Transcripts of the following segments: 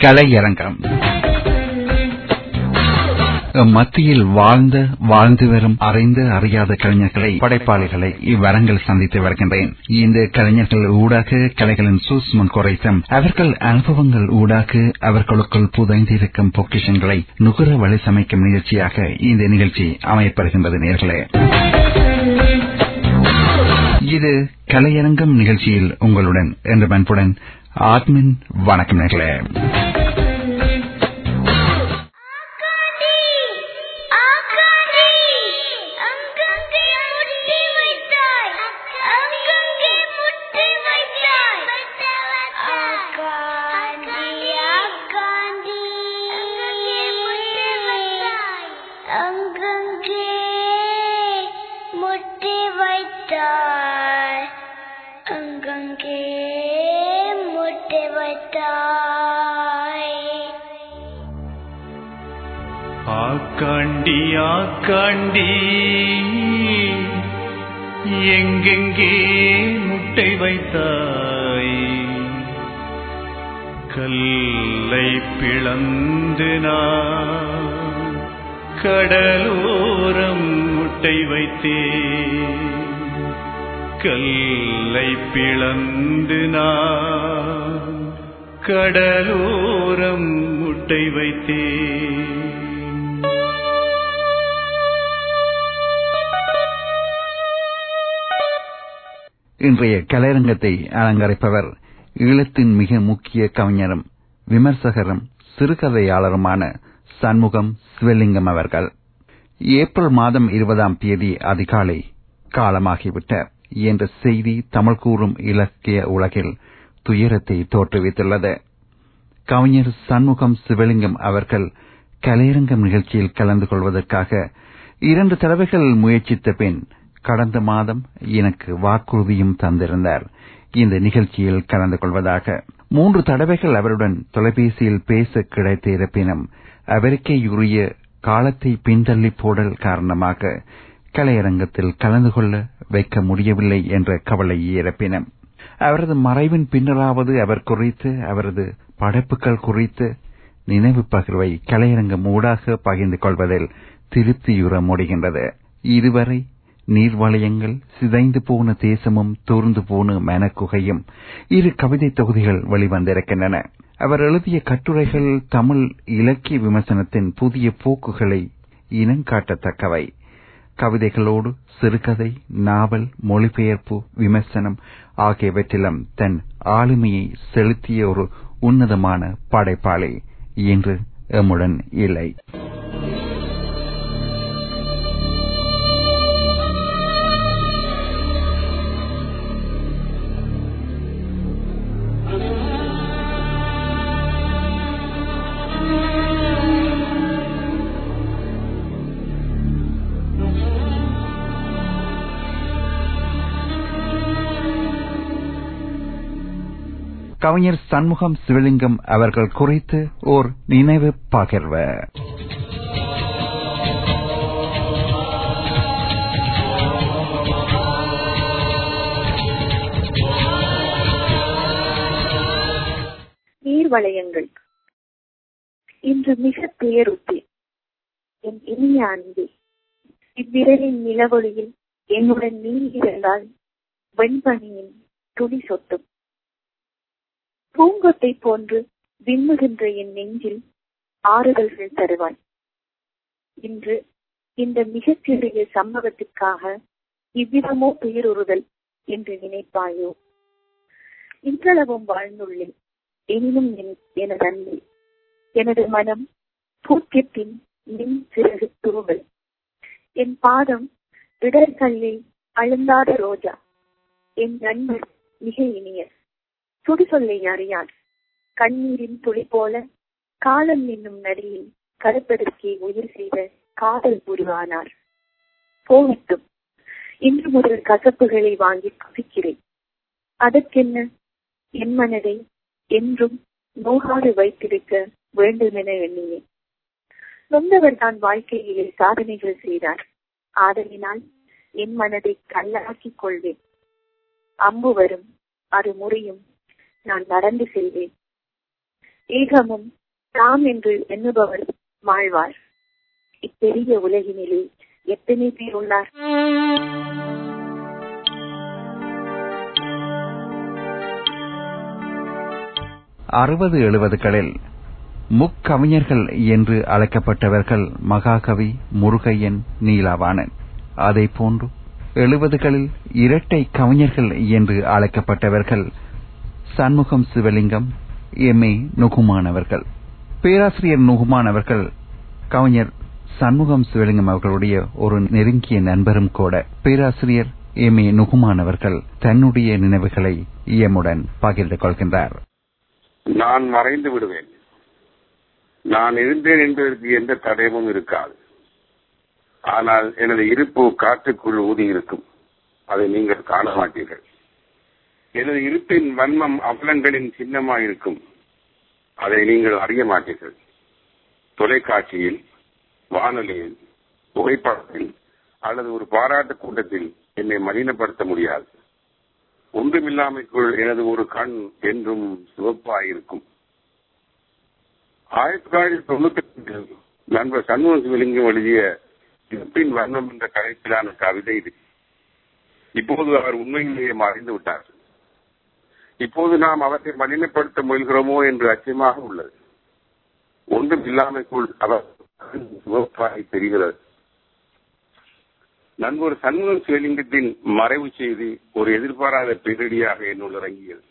கலையரங்கம் மத்தியில் வாழ்ந்த வாழ்ந்து வரும் அறிந்த அறியாத கலைஞர்களை படைப்பாளிகளை இவ்வரங்கில் சந்தித்து வருகின்றேன் இந்த கலைஞர்கள் ஊடாக கலைகளின் சூஸ்மம் குறைத்தும் அவர்கள் அனுபவங்கள் ஊடாக அவர்களுக்குள் புதைந்திருக்கும் பொக்கிஷங்களை நுகர வழி சமைக்கும் நிகழ்ச்சியாக இந்த நிகழ்ச்சி அமையப்படுகின்றது நேர்களே இது கலையரங்கம் நிகழ்ச்சியில் உங்களுடன் என்ற பண்புடன் ஆத்மின் வணக்கம் நேர்களே ஆக்காண்டி ஆக்காண்டி எங்கெங்கே முட்டை வைத்தாய் கல்லை பிளந்து நான் கடலோரம் முட்டை வைத்தேன் கல்லை பிளந்து நான் கடலோரம் முட்டை வைத்தேன் இன்றைய கலையரங்கத்தை அலங்கரிப்பவர் ஈழத்தின் மிக முக்கிய கவிஞரும் விமர்சகரும் சிறுகதையாளருமான சண்முகம் சிவலிங்கம் அவர்கள் ஏப்ரல் மாதம் இருபதாம் தேதி அதிகாலை காலமாகிவிட்டார் என்ற செய்தி தமிழ் கூறும் இலக்கிய உலகில் துயரத்தை தோற்றுவித்துள்ளது கவிஞர் சண்முகம் சிவலிங்கம் அவர்கள் கலையரங்கம் நிகழ்ச்சியில் கலந்து கொள்வதற்காக இரண்டு தடவைகள் முயற்சித்த பின் கடந்த மாதம் எனக்கு வாக்குறுதியும் தந்திருந்தார் இந்த நிகழ்ச்சியில் கலந்து கொள்வதாக மூன்று தடவைகள் அவருடன் தொலைபேசியில் பேச கிடைத்த இருப்பினும் அவருக்கே உரிய காலத்தை பின்தள்ளி போடல் காரணமாக கலையரங்கத்தில் கலந்து கொள்ள வைக்க முடியவில்லை என்ற கவலை இருப்பினும் அவரது மறைவின் பின்னராவது அவர் குறித்து அவரது படைப்புகள் குறித்து நினைவு பகிர்வை கலையரங்கம் ஊடாக பகிர்ந்து கொள்வதில் திருப்தியுற முடிகின்றது இதுவரை நீர்வளையங்கள் சிதைந்து போன தேசமும் தோர்ந்து போன மனக்குகையும் இரு கவிதை தொகுதிகள் வெளிவந்திருக்கின்றன அவர் எழுதிய கட்டுரைகள் தமிழ் இலக்கிய விமர்சனத்தின் புதிய போக்குகளை இனங்காட்டத்தக்கவை கவிதைகளோடு சிறுகதை நாவல் மொழிபெயர்ப்பு விமர்சனம் ஆகியவற்றிலும் தன் ஆளுமையை செலுத்திய ஒரு உன்னதமான படைப்பாளி இன்று எம்முடன் இல்லை கவிஞர் சண்முகம் சிவலிங்கம் அவர்கள் குறித்து ஓர் நினைவு பகிர்வு நீர்வளையங்கள் இன்று மிக துயருத்தி என் இனிய அன்பே இவ்விரலின் நிலவொளியில் என்னுடன் நீ இருந்தால் வெண்பனியின் துளி சொட்டும் பூங்கொட்டை போன்று விம்முகின்ற என் நெஞ்சில் ஆறுதல்கள் தருவாய் இன்று இந்த மிகச்சிறிய சம்பவத்திற்காக இவ்விதமோ துயருறுதல் என்று நினைப்பாயோ இன்றளவும் வாழ்ந்துள்ளேன் எனினும் எனது அன்பே எனது மனம் பூக்கியத்தின் மின் சிறகு தூவல் என் பாதம் இடர்கல்லில் அழுந்தாத ரோஜா என் நண்பர் மிக இனியர் சுடி சொல்லை அறியான் கண்ணீரின் துளி போல காலம் என்னும் நடியில் கருப்பதற்கே உயிர் செய்த காதல் உருவானார் போகட்டும் இன்று முதல் கசப்புகளை வாங்கி குசிக்கிறேன் அதற்கென்ன என் மனதை என்றும் நோகாது வைத்திருக்க வேண்டும் என எண்ணினேன் நொந்தவர் தான் வாழ்க்கையிலே சாதனைகள் செய்தார் ஆதலினால் என் மனதை கல்லாக்கிக் கொள்வேன் அம்பு வரும் அது முறியும் நான் நடந்து செல்வேன் ஏகமும் தாம் என்று எண்ணுபவர் வாழ்வார் இப்பெரிய உலகினிலே எத்தனை பேர் உள்ளார் அறுபது எழுபதுகளில் முக்கவிஞர்கள் என்று அழைக்கப்பட்டவர்கள் மகாகவி முருகையன் நீலாவாணன் அதே போன்று எழுபதுகளில் இரட்டை கவிஞர்கள் என்று அழைக்கப்பட்டவர்கள் சண்முகம் சிவலிங்கம் எம் ஏ நுகுமான் அவர்கள் பேராசிரியர் நுகுமான் அவர்கள் கவிஞர் சண்முகம் சிவலிங்கம் அவர்களுடைய ஒரு நெருங்கிய நண்பரும் கூட பேராசிரியர் எம் ஏ நுகுமான் அவர்கள் தன்னுடைய நினைவுகளை எம்முடன் பகிர்ந்து கொள்கின்றார் நான் மறைந்து விடுவேன் நான் இருந்தேன் என்பதற்கு எந்த தடயமும் இருக்காது ஆனால் எனது இருப்பு காற்றுக்குள் ஊதி இருக்கும் அதை நீங்கள் காண மாட்டீர்கள் எனது இருப்பின் வன்மம் அவலங்களின் சின்னமாயிருக்கும் அதை நீங்கள் அறிய மாட்டீர்கள் தொலைக்காட்சியில் வானொலியில் புகைப்படத்தில் அல்லது ஒரு பாராட்டு கூட்டத்தில் என்னை மலினப்படுத்த முடியாது ஒன்றுமில்லாமைக்குள் எனது ஒரு கண் என்றும் சிவப்பாயிருக்கும் ஆயிரத்தி தொள்ளாயிரத்தி தொண்ணூத்தி ரெண்டில் நண்பர் சண்முக சிவலிங்கம் எழுதிய இருப்பின் வர்ணம் என்ற கலைப்பிலான கவிதை இது இப்போது அவர் உண்மையிலேயே மறைந்து விட்டார் இப்போது நாம் அவற்றை மலினப்படுத்த முயல்கிறோமோ என்று அச்சமாக உள்ளது ஒன்றும் இல்லாமைக்குள் அவர் சிவப்பாய் தெரிகிறது நண்பர் சண்முகம் சிவலிங்கத்தின் மறைவு செய்தி ஒரு எதிர்பாராத பேரிடியாக என்னுள் இறங்கியது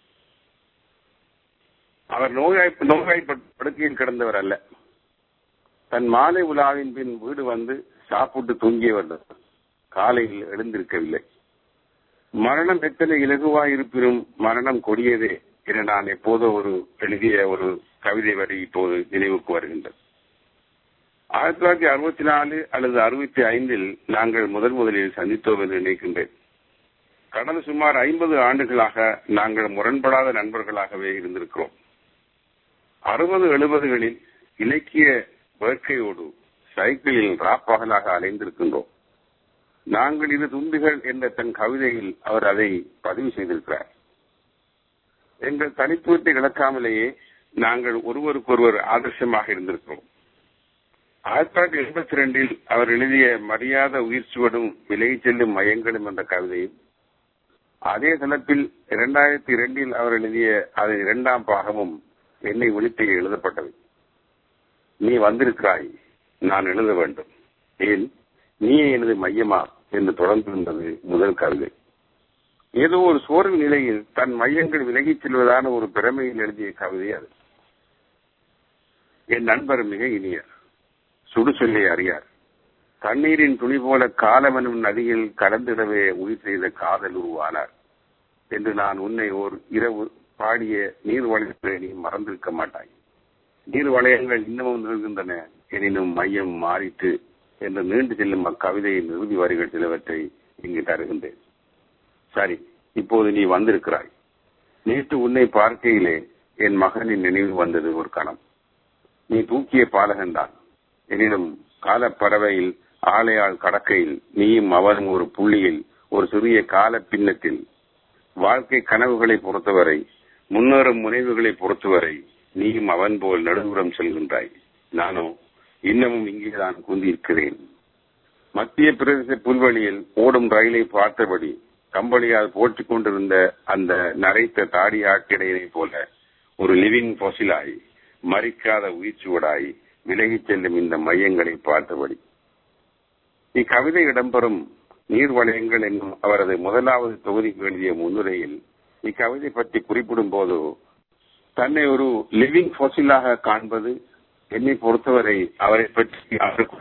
அவர் நோயாய் நோய்வாய்ப்பட்ட படுக்கையில் கிடந்தவர் அல்ல தன் மாலை உலாவின் பின் வீடு வந்து சாப்பிட்டு தூங்கியவர் காலையில் எழுந்திருக்கவில்லை மரணம் எத்தனை இலகுவாய் இருப்பினும் மரணம் கொடியதே என நான் எப்போதோ ஒரு எழுதிய ஒரு கவிதை வரி இப்போது நினைவுக்கு வருகின்றது ஆயிரத்தி தொள்ளாயிரத்தி அறுபத்தி நாலு அல்லது அறுபத்தி ஐந்தில் நாங்கள் முதல் முதலில் சந்தித்தோம் என்று நினைக்கின்றேன் கடந்த சுமார் ஐம்பது ஆண்டுகளாக நாங்கள் முரண்படாத நண்பர்களாகவே இருந்திருக்கிறோம் அறுபது எழுபதுகளில் இலக்கிய வேட்கையோடு சைக்கிளில் ராப்பகலாக அலைந்திருக்கின்றோம் நாங்கள் இரு துண்டுகள் என்ற தன் கவிதையில் அவர் அதை பதிவு செய்திருக்கிறார் எங்கள் தனித்துவத்தை இழக்காமலேயே நாங்கள் ஒருவருக்கொருவர் ஆதர்சமாக இருந்திருக்கிறோம் ஆயிரத்தி தொள்ளாயிரத்தி எண்பத்தி ரெண்டில் அவர் எழுதிய மரியாத உயிர் சுவடும் விலகிச் செல்லும் மயங்களும் என்ற கவிதையும் அதே தலைப்பில் இரண்டாயிரத்தி இரண்டில் அவர் எழுதிய அதன் இரண்டாம் பாகமும் என்னை விழித்து எழுதப்பட்டது நீ வந்திருக்கிறாய் நான் எழுத வேண்டும் ஏன் நீயே எனது மையமா என்று தொடர்ந்திருந்தது முதல் கவிதை ஏதோ ஒரு சோர்வு நிலையில் தன் மையங்கள் விலகிச் செல்வதான ஒரு பிரமையில் எழுதிய கவிதை அது என் நண்பர் மிக இனியர் சுடு சொல்லை அறியார் தண்ணீரின் துணி போல காலமெனும் நதியில் கலந்திடவே உயிர் செய்த காதல் உருவானார் என்று நான் உன்னை ஓர் இரவு பாடிய நீர் வளையங்களை நீ மறந்திருக்க மாட்டாய் நீர் வளையங்கள் இன்னமும் நிறுகின்றன எனினும் மையம் மாறிட்டு என்று நீண்டு செல்லும் அக்கவிதையின் இறுதி வரிகள் சிலவற்றை இங்கு தருகின்றேன் சரி இப்போது நீ வந்திருக்கிறாய் நேற்று உன்னை பார்க்கையிலே என் மகனின் நினைவு வந்தது ஒரு கணம் நீ தூக்கிய பாலகன்தான் எனினும் காலப்பறவையில் ஆலையால் கடக்கையில் நீயும் அவனும் ஒரு புள்ளியில் ஒரு சிறிய கால பின்னத்தில் வாழ்க்கை கனவுகளை பொறுத்தவரை முன்னேறும் முனைவுகளை பொறுத்தவரை நீயும் அவன் போல் நடுவுறம் செல்கின்றாய் நானோ இன்னமும் இங்கேதான் குந்திருக்கிறேன் மத்திய பிரதேச புல்வெளியில் ஓடும் ரயிலை பார்த்தபடி கம்பளியால் போட்டுக் கொண்டிருந்த அந்த நரைத்த தாடி ஆட்டிடையனை போல ஒரு லிவிங் பொசிலாய் மறிக்காத உயிர்ச்சுவடாய் விலகிச் செல்லும் இந்த மையங்களை பார்த்தபடி இக்கவிதை இடம்பெறும் நீர் வளையங்கள் என்னும் அவரது முதலாவது தொகுதிக்கு எழுதிய முன்னுரையில் இக்கவிதை பற்றி குறிப்பிடும் போது தன்னை ஒரு லிவிங் பொசிலாக காண்பது என்னை பொறுத்தவரை அவரை பற்றி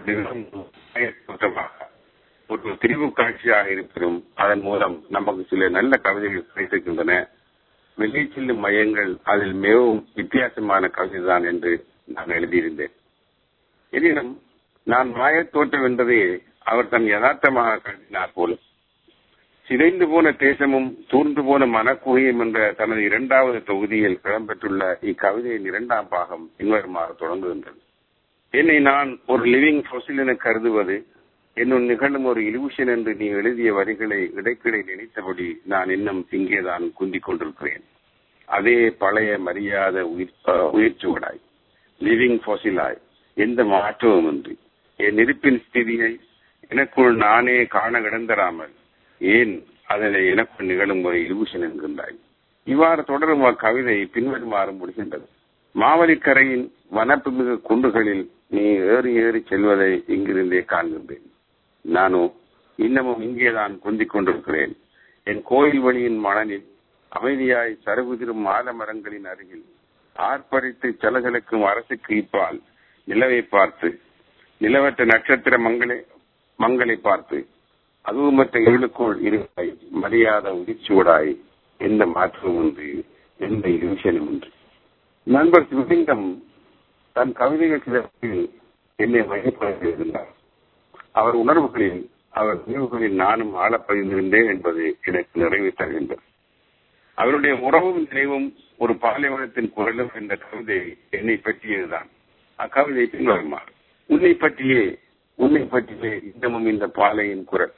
ஒரு திரிவு காட்சியாக இருப்பினும் அதன் மூலம் நமக்கு சில நல்ல கவிதைகள் கிடைத்திருக்கின்றன வெளியே செல்லும் மையங்கள் அதில் மிகவும் வித்தியாசமான கவிதைதான் என்று நான் எழுதியிருந்தேன் எனினும் நான் மாயத் தோட்டம் என்பதை அவர் தன் யதார்த்தமாக கருதினார் போல சிதைந்து போன தேசமும் தூர்ந்து போன மனக்குகையும் என்ற தனது இரண்டாவது தொகுதியில் இடம்பெற்றுள்ள இக்கவிதையின் இரண்டாம் பாகம் பின்வருமாறு தொடங்குகின்றது என்னை நான் ஒரு லிவிங் ஃபொசில் என கருதுவது என்னும் நிகழும் ஒரு இலுஷன் என்று நீ எழுதிய வரிகளை இடைக்கிடை நினைத்தபடி நான் இன்னும் இங்கேதான் குந்திக் கொண்டிருக்கிறேன் அதே பழைய மரியாத உயிர் உயிர்ச்சுவடாய் லிவிங் ஃபாசிலாய் எந்த மாற்றமும் இன்றி என் இருப்பின் ஸ்திதியை எனக்குள் நானே காண கிடந்தராமல் ஏன் அதனை எனக்குள் நிகழும் ஒரு இலூஷன் என்கின்றாய் இவ்வாறு தொடரும் அக்கவிதை பின்வருமாறு முடிகின்றது மாவலிக்கரையின் வனப்புமிகு குன்றுகளில் நீ ஏறி ஏறி செல்வதை இங்கிருந்தே காண்கின்றேன் நானோ இன்னமும் இங்கேதான் குந்திக் கொண்டிருக்கிறேன் என் கோயில் வழியின் மணலில் அமைதியாய் சருகுதிரும் ஆலமரங்களின் அருகில் ஆர்ப்பரித்து சலசலக்கும் அரசுக்கு இப்பால் நிலவை பார்த்து நிலவற்ற நட்சத்திர மங்களை மங்களை பார்த்து அதுவுமற்ற இருளுக்குள் இருப்பாய் மரியாத உதிர்ச்சியோடாய் எந்த மாற்றமும் உண்டு எந்த இலுஷனும் உண்டு நண்பர் சிவலிங்கம் தன் கவிதைகள் சிலருக்கு என்னை மையப்படுத்தியிருந்தார் அவர் உணர்வுகளில் அவர் நினைவுகளில் நானும் ஆழப்பதிந்திருந்தேன் என்பது எனக்கு நிறைவு தருகின்றது அவருடைய உறவும் நினைவும் ஒரு பாலைவனத்தின் குரலும் என்ற கவிதை என்னை பற்றியதுதான் அக்கவிதை பின்வருமாறு உன்னை பற்றியே உன்னை பற்றியே இன்னமும் இந்த பாலையின் குரல்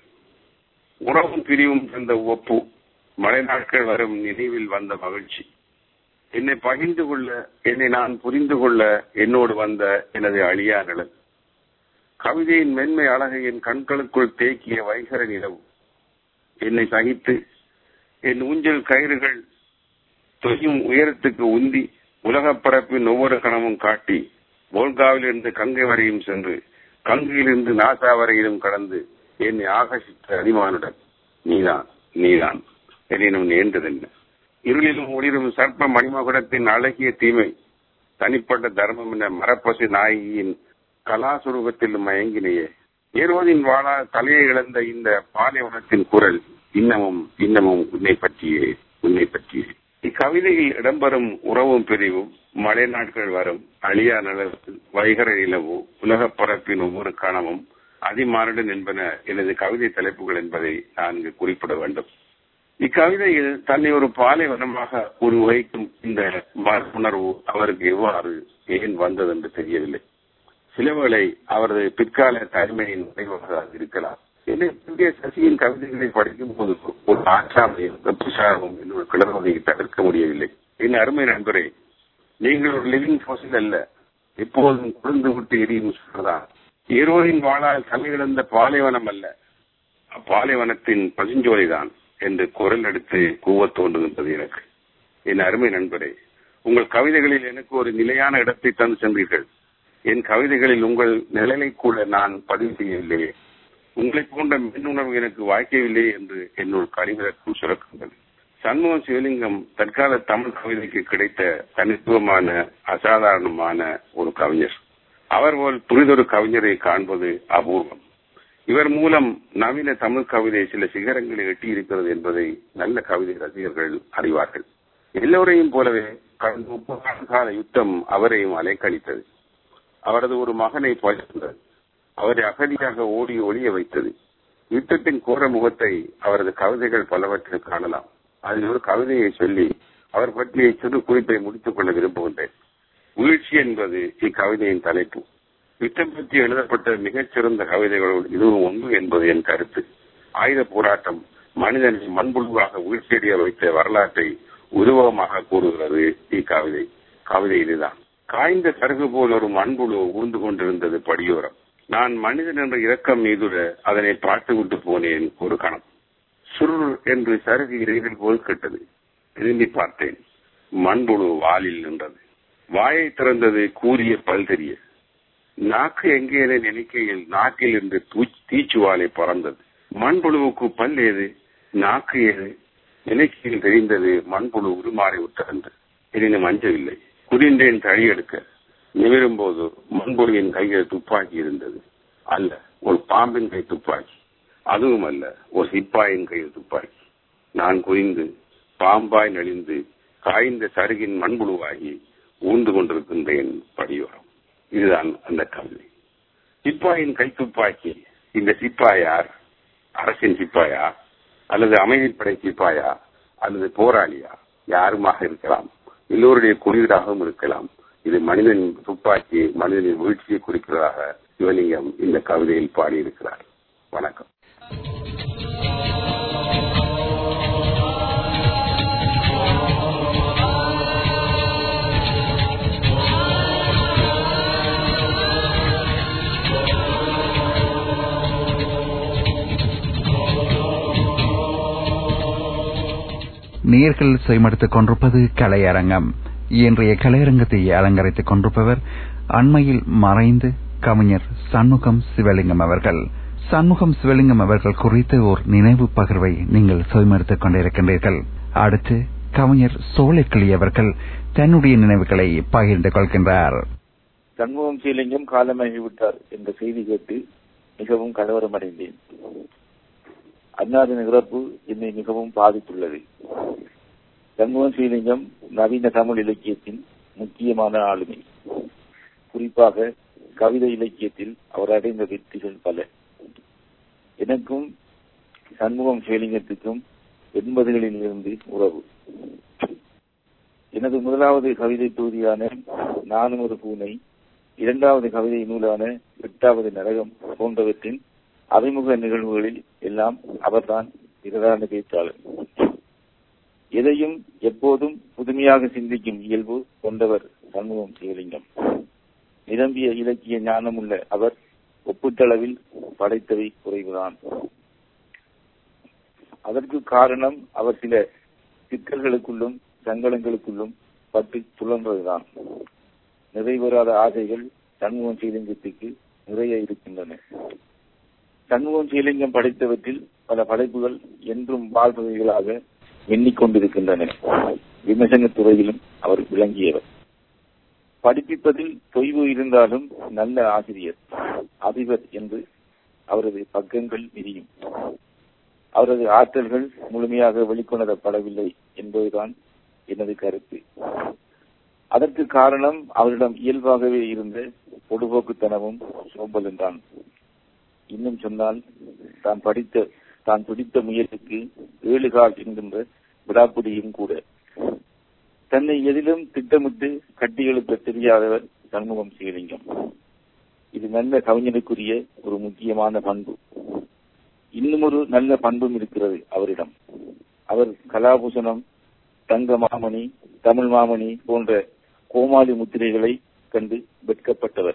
உறவும் பிரிவும் தந்த ஒப்பு மழை நாட்கள் வரும் நினைவில் வந்த மகிழ்ச்சி என்னை பகிர்ந்து கொள்ள என்னை நான் புரிந்து கொள்ள என்னோடு வந்த எனது அழியா நிலம் கவிதையின் மென்மை அழகை என் கண்களுக்குள் தேக்கிய வைகர நிலவு என்னை சகித்து என் ஊஞ்சல் கயிறுகள் தொய்யும் உயரத்துக்கு உந்தி உலகப் பரப்பின் ஒவ்வொரு கணமும் காட்டி போல்காவிலிருந்து கங்கை வரையும் சென்று கங்கையிலிருந்து நாசா வரையிலும் கடந்து என்னை ஆகர்ஷித்த அடிமானுடன் நீதான் நீதான் எனினும் நேர்ந்ததென்ன இருளிலும் ஒளிரும் சர்ப்ப மணிமகுடத்தின் அழகிய தீமை தனிப்பட்ட தர்மம் என மரப்பசு நாயகியின் கலாசுரூபத்தில் மயங்கினையே ஏரோதின் வாழா தலையை இழந்த இந்த பாலைவனத்தின் குரல் இன்னமும் இன்னமும் உன்னை பற்றியே உன்னை பற்றியே இக்கவிதையில் இடம்பெறும் உறவும் பிரிவும் மழை நாட்கள் வரும் அழியா நிலவு வைகர நிலவு உலகப் பரப்பின் ஒவ்வொரு கணமும் அதிமானுடன் என்பன எனது கவிதை தலைப்புகள் என்பதை நான் இங்கு குறிப்பிட வேண்டும் இக்கவிதையில் தன்னை ஒரு பாலைவனமாக உருவகிக்கும் இந்த உணர்வு அவருக்கு எவ்வாறு ஏன் வந்தது என்று தெரியவில்லை சிலவேளை அவரது பிற்கால தனிமையின் விளைவாக இருக்கலாம் என்னை இந்திய சசியின் கவிதைகளை படிக்கும் போது ஒரு ஆற்றாமையும் வெப்பசாரமும் என்னோட கிளர்வதை தவிர்க்க முடியவில்லை என் அருமை நண்பரே நீங்கள் ஒரு லிவிங் ஃபோசில் அல்ல எப்போதும் குளிர்ந்து விட்டு எரியும் சொல்றதான் ஈரோவின் வாழால் தலையிழந்த பாலைவனம் அல்ல அப்பாலைவனத்தின் பசுஞ்சோலைதான் என்று குரல் எடுத்து கூவத் தோன்றுகின்றது எனக்கு என் அருமை நண்பரே உங்கள் கவிதைகளில் எனக்கு ஒரு நிலையான இடத்தை தந்து சென்றீர்கள் என் கவிதைகளில் உங்கள் நிழலை கூட நான் பதிவு செய்யவில்லையே உங்களை போன்ற மின்னுணர்வு எனக்கு வாய்க்கவில்லை என்று என்னுள் கனிவிறக்கும் சுரக்குங்கள் சண்முகம் சிவலிங்கம் தற்கால தமிழ் கவிதைக்கு கிடைத்த தனித்துவமான அசாதாரணமான ஒரு கவிஞர் அவர் போல் புரிதொரு கவிஞரை காண்பது அபூர்வம் இவர் மூலம் நவீன தமிழ் கவிதை சில சிகரங்களை எட்டியிருக்கிறது என்பதை நல்ல கவிதை ரசிகர்கள் அறிவார்கள் எல்லோரையும் போலவே கடந்த முப்பது ஆண்டு கால யுத்தம் அவரையும் அலைக்கழித்தது அவரது ஒரு மகனை பகிர்ந்தது அவரை அகதியாக ஓடி ஒளிய வைத்தது யுத்தத்தின் கோர முகத்தை அவரது கவிதைகள் பலவற்றில் காணலாம் அதில் ஒரு கவிதையை சொல்லி அவர் பற்றிய சிறு குறிப்பை முடித்துக் கொள்ள விரும்புகின்றேன் வீழ்ச்சி என்பது இக்கவிதையின் தலைப்பு யுத்தம் பற்றி எழுதப்பட்ட மிகச்சிறந்த கவிதைகளுள் இதுவும் ஒன்று என்பது என் கருத்து ஆயுத போராட்டம் மனிதனை மண்புழுவாக வீழ்ச்சியடைய வைத்த வரலாற்றை உருவகமாக கூறுகிறது இக்கவிதை கவிதை இதுதான் காய்ந்த சருகு போல் ஒரு மண்புழு ஊர்ந்து கொண்டிருந்தது படியோரம் நான் மனிதன் என்ற இரக்கம் மீதுட அதனை பார்த்து விட்டு போனேன் ஒரு கணம் சுருள் என்று சருகு இறைகள் போல் கெட்டது திரும்பி பார்த்தேன் மண்புழு வாலில் நின்றது வாயை திறந்தது கூறிய பல் தெரிய நாக்கு எங்கே என நினைக்கையில் நாக்கில் இருந்து தீச்சுவாலை பறந்தது மண்புழுவுக்கு பல் ஏது நாக்கு ஏது நினைக்கையில் தெரிந்தது மண்புழு உருமாறி விட்டிருந்தது எனினும் அஞ்சவில்லை குடிந்தேன் தழி எடுக்க நிமிரும் போது மண்புழுவின் கையில் துப்பாக்கி இருந்தது அல்ல ஒரு பாம்பின் கை துப்பாக்கி அதுவும் அல்ல ஒரு சிப்பாயின் கையில் துப்பாக்கி நான் குறிந்து பாம்பாய் நலிந்து காய்ந்த சருகின் மண்புழுவாகி ஊந்து கொண்டிருக்கின்றேன் படியோரம் இதுதான் அந்த கவிதை சிப்பாயின் கை துப்பாக்கி இந்த சிப்பாயார் அரசின் சிப்பாயா அல்லது அமைதிப்படை சிப்பாயா அல்லது போராளியா யாருமாக இருக்கலாம் எல்லோருடைய குறியீடாகவும் இருக்கலாம் இது மனிதன் துப்பாக்கி மனிதனின் வீழ்ச்சியை குறிக்கிறதாக சிவலிங்கம் இந்த கவிதையில் பாடியிருக்கிறார் வணக்கம் நேர்கள் செய்மடுத்துக் கொண்டிருப்பது கலையரங்கம் இன்றைய கலையரங்கத்தை அலங்கரித்துக் கொண்டிருப்பவர் அண்மையில் மறைந்து கவிஞர் சண்முகம் சிவலிங்கம் அவர்கள் சண்முகம் சிவலிங்கம் அவர்கள் குறித்து ஒரு நினைவு பகிர்வை நீங்கள் செய்மடுத்துக் கொண்டிருக்கின்றீர்கள் அடுத்து கவிஞர் சோலைக்கிளி அவர்கள் தன்னுடைய நினைவுகளை பகிர்ந்து கொள்கின்றார் சண்முகம் ஸ்ரீலிங்கம் காலமாகிவிட்டார் என்ற செய்தி கேட்டு மிகவும் கலவரமடைந்தேன் அன்னாரின் இறப்பு என்னை மிகவும் பாதித்துள்ளது சண்முகம் ஸ்ரீலிங்கம் நவீன தமிழ் இலக்கியத்தின் முக்கியமான ஆளுமை குறிப்பாக கவிதை இலக்கியத்தில் அவர் அடைந்த வெற்றிகள் பல எனக்கும் சண்முகம் ஸ்ரீலிங்கத்துக்கும் எண்பதுகளில் இருந்து உறவு எனது முதலாவது கவிதை தொகுதியான நானும் ஒரு பூனை இரண்டாவது கவிதை நூலான எட்டாவது நரகம் போன்றவற்றின் அறிமுக நிகழ்வுகளில் எல்லாம் அவர்தான் பிரதான பேச்சாளர் எதையும் எப்போதும் புதுமையாக சிந்திக்கும் இயல்பு கொண்டவர் சண்முகம் சிவலிங்கம் நிரம்பிய இலக்கிய ஞானமுள்ள அவர் ஒப்பீட்டளவில் படைத்தவை குறைவுதான் அதற்கு காரணம் அவர் சில சிக்கல்களுக்குள்ளும் சங்கடங்களுக்குள்ளும் பட்டு சுழன்றதுதான் நிறைவேறாத ஆசைகள் சண்முகம் ஸ்ரீலிங்கத்துக்கு நிறைய இருக்கின்றன சண்முகம் ஸ்ரீலிங்கம் படைத்தவற்றில் பல படைப்புகள் என்றும் வாழ்பவைகளாக எண்ணிக்கொண்டிருக்கின்றன விமர்சன துறையிலும் அவர் விளங்கியவர் படிப்பிப்பதில் தொய்வு இருந்தாலும் நல்ல ஆசிரியர் அதிபர் என்று அவரது பக்கங்கள் விரியும் அவரது ஆற்றல்கள் முழுமையாக வெளிக்கொணரப்படவில்லை என்பதுதான் எனது கருத்து அதற்கு காரணம் அவரிடம் இயல்பாகவே இருந்த பொடுபோக்குத்தனமும் சோம்பலும் தான் இன்னும் சொன்னால் தான் படித்த தான் பிடித்த முயலுக்கு ஏழு கால் என்கின்ற விடாப்பிடியும் கூட தன்னை எதிலும் திட்டமிட்டு கட்டியெழுப்ப தெரியாதவர் சண்முகம் சிவலிங்கம் இது நல்ல கவிஞனுக்குரிய ஒரு முக்கியமான பண்பு இன்னும் ஒரு நல்ல பண்பும் இருக்கிறது அவரிடம் அவர் கலாபூஷணம் தங்க மாமணி தமிழ் மாமணி போன்ற கோமாளி முத்திரைகளை கண்டு வெட்கப்பட்டவர்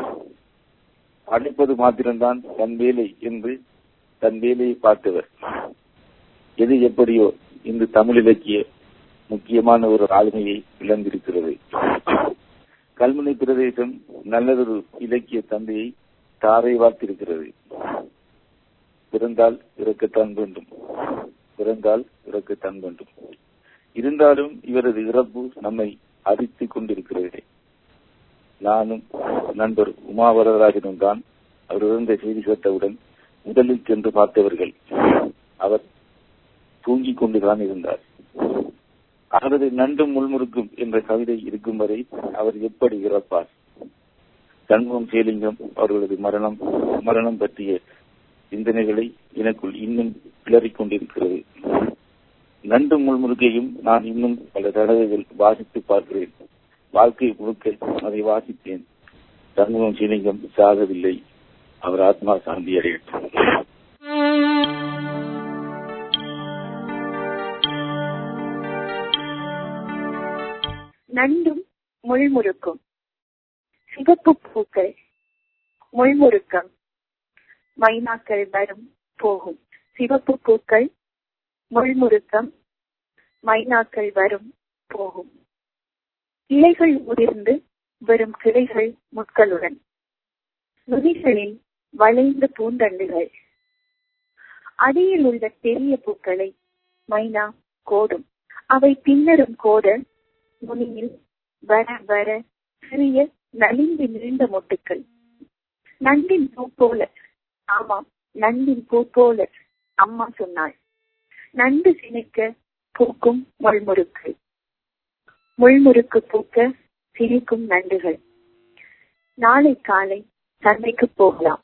அழைப்பது மாத்திரம்தான் தன் வேலை என்று தன் வேலையை பார்த்தவர் எது எப்படியோ இந்த தமிழ் இலக்கிய முக்கியமான ஒரு ஆளுமையை இழந்திருக்கிறது கல்முனை பிரதேசம் நல்லதொரு இலக்கிய தந்தையை தாரை வார்த்திருக்கிறது பிறந்தால் இறக்கத்தான் வேண்டும் பிறந்தால் இறக்கத்தான் வேண்டும் இருந்தாலும் இவரது இறப்பு நம்மை அரித்துக் கொண்டிருக்கிறது நானும் நண்பர் உமாவரராஜனும் தான் அவர் இறந்த செய்தி கேட்டவுடன் முதலில் சென்று பார்த்தவர்கள் அவர் தூங்கிக் கொண்டுதான் இருந்தார் அவரது நண்டும் முள்முறுக்கும் என்ற கவிதை இருக்கும் வரை அவர் எப்படி இறப்பார் சண்முகம் சேலிங்கம் அவர்களது மரணம் மரணம் பற்றிய சிந்தனைகளை எனக்குள் இன்னும் கிளறிக் கொண்டிருக்கிறது நண்டு முள்முறுக்கையும் நான் இன்னும் பல தடவைகள் வாசித்து பார்க்கிறேன் வாழ்க்கை முழுக்க அதை வாசித்தேன் சண்முகம் சிலிங்கம் சாகவில்லை அவர் ஆத்மா சாந்தி அடையட்டும் நண்டும் முள்முறுக்கும் சிவப்பு பூக்கள் முள்முறுக்கம் மைனாக்கள் வரும் போகும் சிவப்பு பூக்கள் முள்முறுக்கம் மைனாக்கள் வரும் போகும் இலைகள் உதிர்ந்து வரும் கிளைகள் முட்களுடன் நுனிகளில் வளைந்த பூந்தண்டுகள் அடியில் உள்ள பெரிய பூக்களை மைனா கோடும் அவை பின்னரும் கோட நுனியில் வர வர சிறிய நலிந்து நீண்ட மொட்டுக்கள் நண்டின் பூ போல ஆமாம் நண்டின் பூ போல அம்மா சொன்னாள் நண்டு சினைக்க பூக்கும் முள்முறுக்கு முள்முறுக்கு பூக்க சிரிக்கும் நண்டுகள் நாளை காலை சந்தைக்கு போகலாம்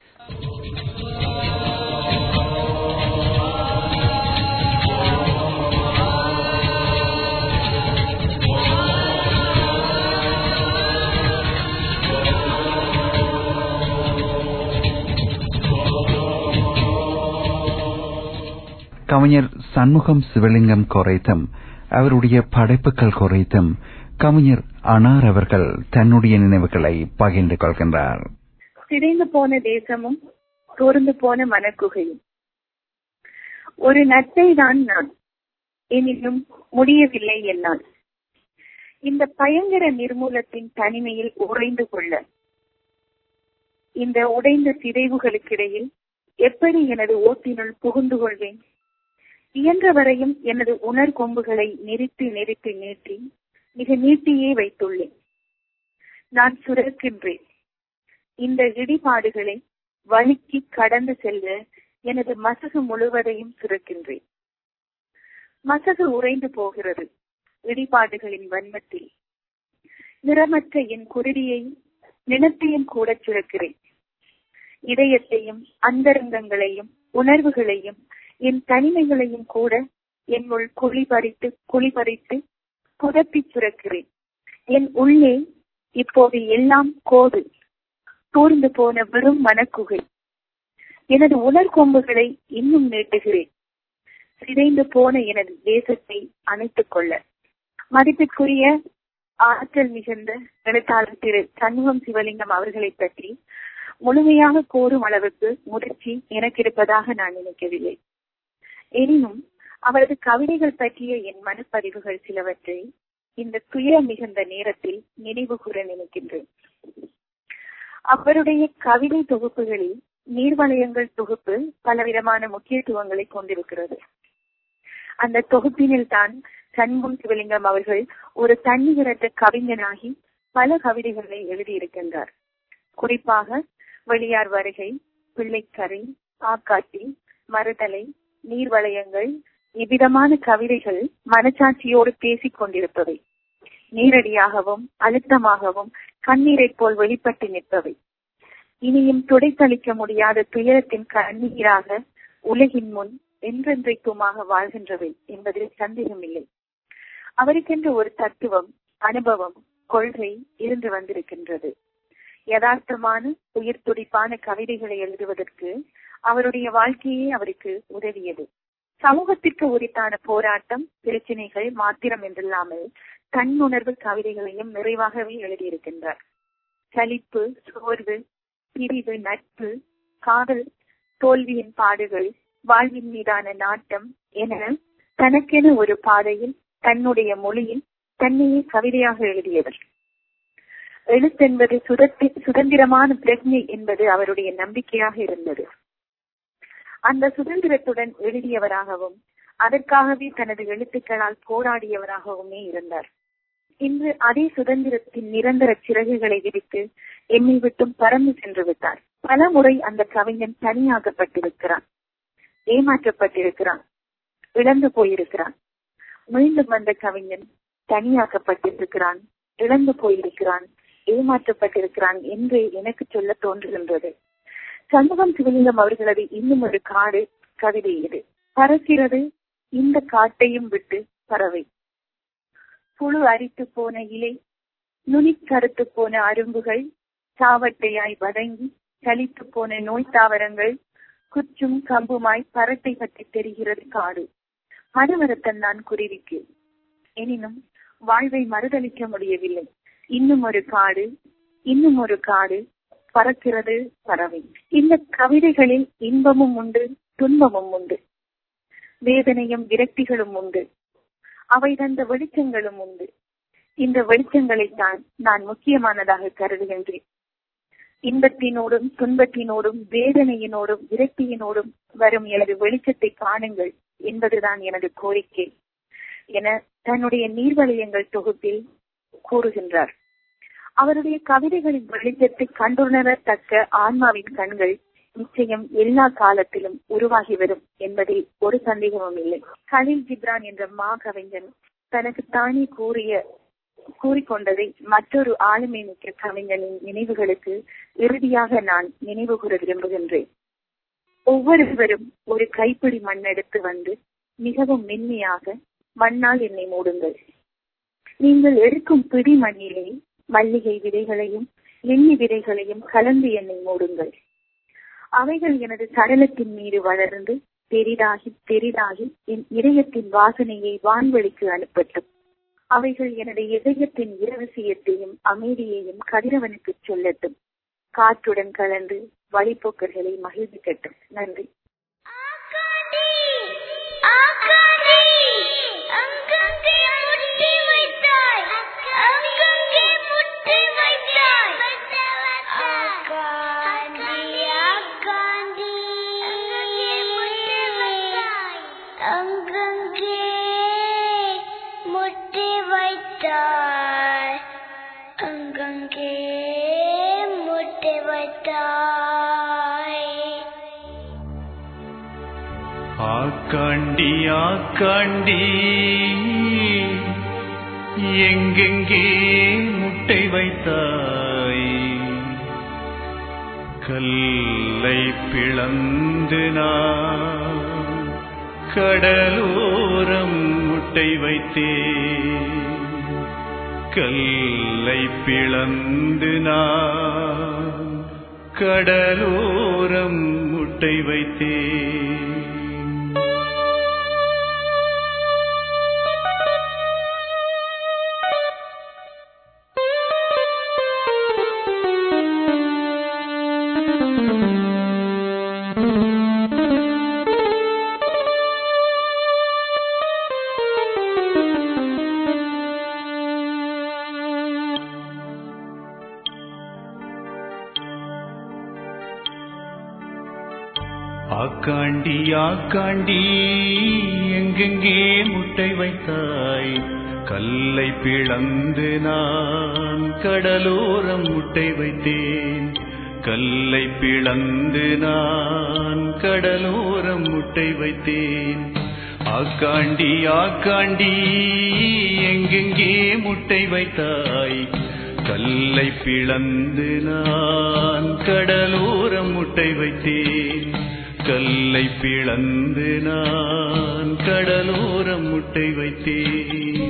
கவிஞர் சண்முகம் சிவலிங்கம் குறைத்தும் அவருடைய படைப்புகள் குறைத்தும் கவிஞர் அனார் அவர்கள் தன்னுடைய நினைவுகளை பகிர்ந்து கொள்கின்றார் சிதைந்து போன தேசமும் தோர்ந்து போன மனக்குகையும் ஒரு நத்தை தான் நான் எனினும் முடியவில்லை என்னால் இந்த பயங்கர நிர்மூலத்தின் தனிமையில் உறைந்து கொள்ள இந்த உடைந்த சிதைவுகளுக்கிடையில் எப்படி எனது ஓட்டினுள் புகுந்து கொள்வேன் இயன்ற வரையும் எனது உணர் கொம்புகளை நெறித்து நெறித்து நீட்டி மிக நீட்டியே வைத்துள்ளேன் நான் சுரக்கின்றேன் இந்த இடிபாடுகளை வழுக்கி கடந்து செல்ல எனது மசகு முழுவதையும் சுரக்கின்றேன் மசகு உறைந்து போகிறது இடிபாடுகளின் வன்மத்தில் நிறமற்ற என் குருதியை நிலத்தையும் கூட சுரக்கிறேன் இதயத்தையும் அந்தரங்கங்களையும் உணர்வுகளையும் என் தனிமைகளையும் கூட என்னுள் குழி பறித்து குழி பறித்து புதப்பி சுரக்கிறேன் என் உள்ளே இப்போது எல்லாம் கோது தூர்ந்து போன வெறும் மனக்குகை எனது உணர்கொம்புகளை இன்னும் நீட்டுகிறேன் சிதைந்து போன எனது தேசத்தை அணைத்துக் கொள்ள மதிப்பிற்குரிய ஆற்றல் மிகுந்த எழுத்தாளர் திரு சண்முகம் சிவலிங்கம் அவர்களை பற்றி முழுமையாக கூறும் அளவுக்கு முதிர்ச்சி எனக்கு இருப்பதாக நான் நினைக்கவில்லை எனினும் அவரது கவிதைகள் பற்றிய என் மனப்பதிவுகள் சிலவற்றை இந்த துயரம் மிகுந்த நேரத்தில் நினைவு கூற நினைக்கின்றேன் அவருடைய கவிதை தொகுப்புகளில் நீர்வளையங்கள் தொகுப்பு பலவிதமான முக்கியத்துவங்களை கொண்டிருக்கிறது அந்த தொகுப்பினில் தான் சண்முகம் சிவலிங்கம் அவர்கள் ஒரு தன்னிகரற்ற கவிஞனாகி பல கவிதைகளை எழுதியிருக்கின்றார் குறிப்பாக வெளியார் வருகை பிள்ளைக்கரை ஆக்காட்டி மறுதலை நீர்வளையங்கள் இவ்விதமான கவிதைகள் மனச்சாட்சியோடு பேசிக் கொண்டிருப்பவை நேரடியாகவும் அழுத்தமாகவும் கண்ணீரைப் போல் வெளிப்பட்டு நிற்பவை இனியும் துடைத்தளிக்க முடியாத துயரத்தின் கண்ணீராக உலகின் முன் என்றென்றைக்குமாக வாழ்கின்றவை என்பதில் சந்தேகமில்லை அவருக்கென்று ஒரு தத்துவம் அனுபவம் கொள்கை இருந்து வந்திருக்கின்றது யதார்த்தமான உயிர் துடிப்பான கவிதைகளை எழுதுவதற்கு அவருடைய வாழ்க்கையே அவருக்கு உதவியது சமூகத்திற்கு உரித்தான போராட்டம் பிரச்சனைகள் மாத்திரம் என்றில்லாமல் தன்னுணர்வு கவிதைகளையும் நிறைவாகவே எழுதியிருக்கின்றார் சலிப்பு சோர்வு பிரிவு நட்பு காதல் தோல்வியின் பாடுகள் வாழ்வின் மீதான நாட்டம் என தனக்கென ஒரு பாதையில் தன்னுடைய மொழியில் தன்னையே கவிதையாக எழுதியவர் எழுத்தென்பது சுதத்தி சுதந்திரமான பிரஜை என்பது அவருடைய நம்பிக்கையாக இருந்தது அந்த சுதந்திரத்துடன் எழுதியவராகவும் அதற்காகவே தனது எழுத்துக்களால் போராடியவராகவுமே இருந்தார் இன்று அதே சுதந்திரத்தின் நிரந்தர சிறகுகளை விரித்து எம்மை விட்டும் பறந்து சென்று விட்டார் பல முறை அந்த கவிஞன் தனியாக்கப்பட்டிருக்கிறான் ஏமாற்றப்பட்டிருக்கிறான் இழந்து போயிருக்கிறான் மீண்டும் வந்த கவிஞன் தனியாக்கப்பட்டிருக்கிறான் இழந்து போயிருக்கிறான் ஏமாற்றப்பட்டிருக்கிறான் என்று எனக்கு சொல்ல தோன்றுகின்றது சண்முகம் சிவலிங்கம் அவர்களது இன்னும் ஒரு காடு கவிதை இது பறக்கிறது இந்த காட்டையும் விட்டு பறவை புழு அரித்து போன இலை நுனி கருத்து போன அரும்புகள் சாவட்டையாய் வதங்கி சலித்து போன நோய் தாவரங்கள் குச்சும் கம்புமாய் பரட்டை பற்றி தெரிகிறது காடு மனவரத்தன் நான் குருவிக்கு எனினும் வாழ்வை மறுதளிக்க முடியவில்லை இன்னும் ஒரு காடு இன்னும் ஒரு காடு பறக்கிறது பறவை இந்த கவிதைகளில் இன்பமும் உண்டு துன்பமும் உண்டு வேதனையும் விரக்திகளும் உண்டு அவை தந்த வெளிச்சங்களும் உண்டு இந்த வெளிச்சங்களைத்தான் நான் முக்கியமானதாக கருதுகின்றேன் இன்பத்தினோடும் துன்பத்தினோடும் வேதனையினோடும் விரக்தியினோடும் வரும் எனது வெளிச்சத்தை காணுங்கள் என்பதுதான் எனது கோரிக்கை என தன்னுடைய நீர்வளையங்கள் தொகுப்பில் கூறுகின்றார் அவருடைய கவிதைகளின் வெளிச்சத்தை கண்டுணரத்தக்க ஆன்மாவின் கண்கள் நிச்சயம் எல்லா காலத்திலும் உருவாகி வரும் என்பதில் ஒரு சந்தேகமும் இல்லை கலில் ஜிப்ரான் என்ற மா கவிஞன் தனக்கு தானே கூறிய கூறிக்கொண்டதை மற்றொரு ஆளுமை மிக்க கவிஞனின் நினைவுகளுக்கு இறுதியாக நான் நினைவு கூற விரும்புகின்றேன் ஒவ்வொருவரும் ஒரு கைப்பிடி மண் எடுத்து வந்து மிகவும் மென்மையாக மண்ணால் என்னை மூடுங்கள் நீங்கள் எடுக்கும் பிடி மண்ணிலே மல்லிகை விதைகளையும் எண்ணி விதைகளையும் கலந்து என்னை மூடுங்கள் அவைகள் எனது சடலத்தின் மீது வளர்ந்து பெரிதாகி பெரிதாகி என் இதயத்தின் வாசனையை வான்வெளிக்கு அனுப்பட்டும் அவைகள் எனது இதயத்தின் இரகசியத்தையும் அமைதியையும் கதிரவனுக்கு சொல்லட்டும் காற்றுடன் கலந்து வழிபோக்கர்களை மகிழ்விக்கட்டும் நன்றி ஆக்காண்டி ஆக்காண்டி அங்கங்கே முட்டி வைத்தாய் அங்கங்கே முட்டி வைத்தாய் ஆகாண்டி ஆகாண்டி அங்கங்கே முட்டி வைத்தாய் அங்கங்கே முட்டி வைத்தாய் ஆக்காண்டி ஆக்காண்டி எங்கெங்கே முட்டை வைத்தாய் கல்லை பிளந்து நான் கடலோரம் முட்டை வைத்தேன் கல்லை பிளந்து நான் கடலோரம் முட்டை வைத்தேன் ஆக்காண்டி ஆக்காண்டி எங்கெங்கே முட்டை வைத்தாய் கல்லை பிளந்து நான் கடலோரம் முட்டை வைத்தேன் கல்லை பிளந்து நான் கடலோரம் முட்டை வைத்தேன் ஆக்காண்டி ஆக்காண்டி எங்கெங்கே முட்டை வைத்தாய் கல்லை பிளந்து நான் கடலோரம் முட்டை வைத்தேன் கல்லை பிளந்து நான் கடலோரம் முட்டை வைத்தேன்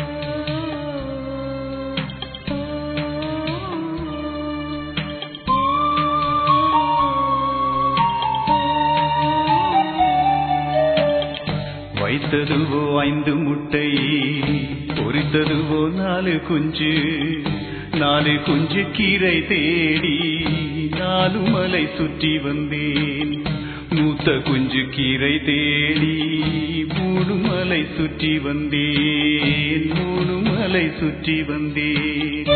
வைத்ததுவோ ஐந்து முட்டை பொரித்ததுவோ நாலு குஞ்சு நாலு குஞ்சு கீரை தேடி நாலு மலை சுற்றி வந்தேன் மூத்த குஞ்சு கீரை தேடி மூணு மலை சுற்றி வந்தேன் மூணு மலை சுற்றி வந்தேன்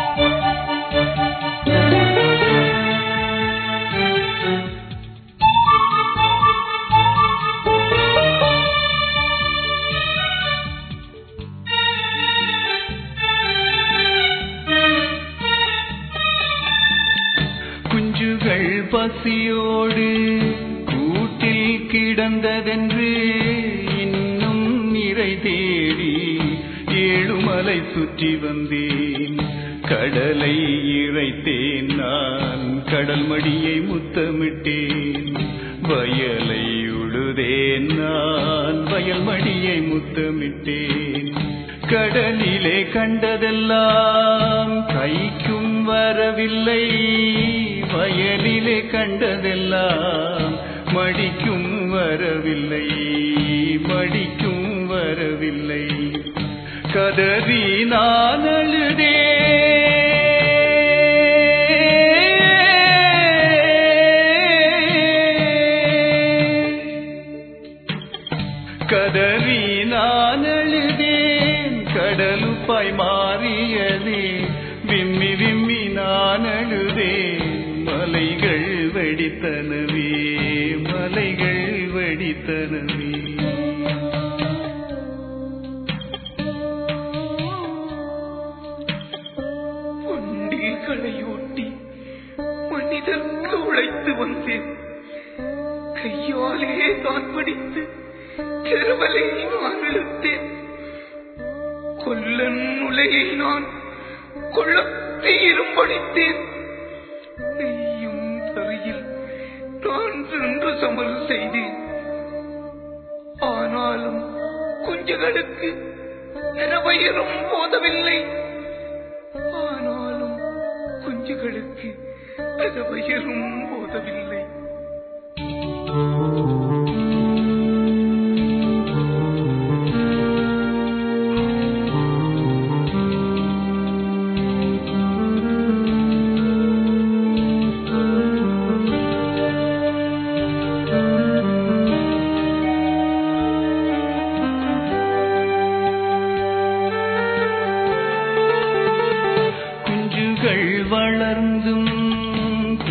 குஞ்சுகள் பசியோடு கூட்டில் கிடந்ததென்று இன்னும் நிறை தேடி ஏழுமலை சுற்றி வந்தேன் கடலை இறைத்தேன் நான் கடல் மடியை முத்தமிட்டேன் வயலை உழுதேன் நான் வயல் மடியை முத்தமிட்டேன் கடலிலே கண்டதெல்லாம் கைக்கும் வரவில்லை வயலிலே கண்டதெல்லாம் மடிக்கும் வரவில்லை மடிக்கும் வரவில்லை கதறி நான் அழுதே கதறி நான் அழுதேன் கடலுப்பாய் மாறியதே விம்மி விம்மி நான் அழுதேன் மலைகள் வெடித்தனவே மலைகள் வெடித்தனவே வண்டிகளையோட்டி மனிதர்க்கு உழைத்து வந்தேன் கையாலே தான் பிடித்து செருவலை நான் இழுத்தேன் கொல்லன் உலையை நான் கொள்ளத்தை இரும்படித்தேன் நெய்யும் தரையில் நான் சென்று சமல் செய்தேன் ஆனாலும் குஞ்சுகளுக்கு நிறவயிரும் போதவில்லை ஆனாலும் குஞ்சுகளுக்கு நிறவயிரும் போதவில்லை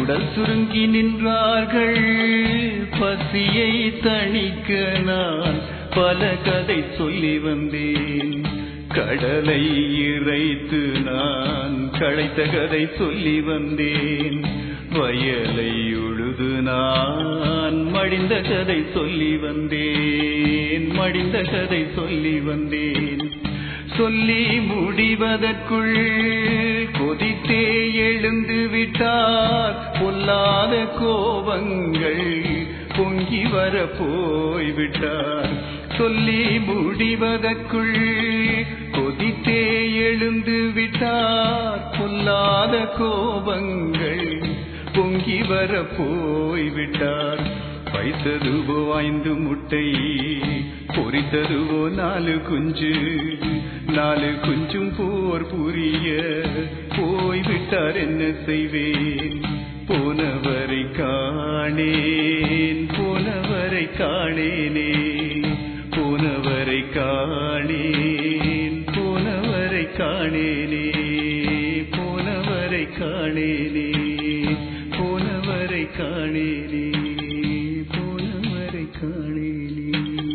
உடல் சுருங்கி நின்றார்கள் பசியை தணிக்க நான் பல கதை சொல்லி வந்தேன் கடலை இறைத்து நான் களைத்த கதை சொல்லி வந்தேன் வயலை உழுது நான் மடிந்த கதை சொல்லி வந்தேன் மடிந்த கதை சொல்லி வந்தேன் சொல்லி முடிவதற்குள் கொதித்தே எழுந்து விட்டார் பொல்லாத கோபங்கள் பொங்கி வர போய்விட்டார் சொல்லி முடிவதற்குள் கொதித்தே எழுந்து விட்டார் பொல்லாத கோபங்கள் பொங்கி வர போய்விட்டார் வைத்ததுவோ ஐந்து முட்டை பொறித்ததுவோ நாலு குஞ்சு நாலு குஞ்சும் போர் புரிய போய்விட்டார் என்ன செய்வேன் போனவரை காணேன் போனவரை காணேனே போனவரை காணேன் போனவரை காணேனே போனவரை காணேனே போனவரை காணேனே போனவரை காணேனே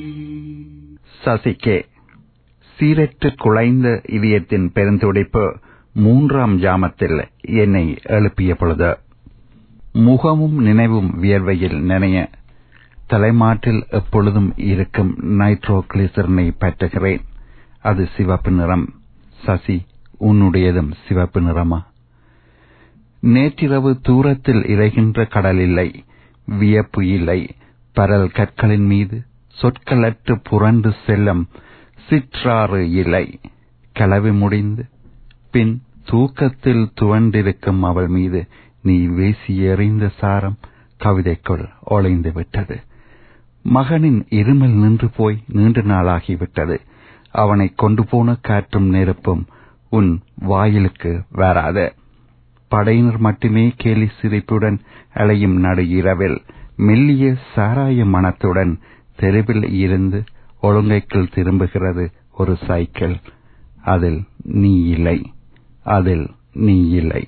சசிகே சீரற்று குலைந்த இதயத்தின் பெருந்துடிப்பு மூன்றாம் ஜாமத்தில் என்னை எழுப்பிய பொழுது முகமும் நினைவும் வியர்வையில் நினைய தலைமாட்டில் எப்பொழுதும் இருக்கும் நைட்ரோகிளிசரினை பற்றுகிறேன் அது சிவப்பு நிறம் சசி உன்னுடையதும் சிவப்பு நிறமா நேற்றிரவு தூரத்தில் இறைகின்ற கடல் இல்லை வியப்பு இல்லை பரல் கற்களின் மீது சொற்களற்று புரண்டு செல்லும் சிற்றாறு இல்லை களவி முடிந்து பின் தூக்கத்தில் துவண்டிருக்கும் அவள் மீது நீ வீசி எறிந்த சாரம் கவிதைக்குள் ஒளைந்து விட்டது மகனின் இருமல் நின்று போய் நீண்ட நாளாகிவிட்டது அவனை கொண்டு போன காற்றும் நெருப்பும் உன் வாயிலுக்கு வராத படையினர் மட்டுமே கேலி சிரிப்புடன் அலையும் நடு இரவில் மெல்லிய சாராய மனத்துடன் தெருவில் இருந்து ஒழுங்கைக்குள் திரும்புகிறது ஒரு சைக்கிள் அதில் நீ இல்லை அதில் நீ இல்லை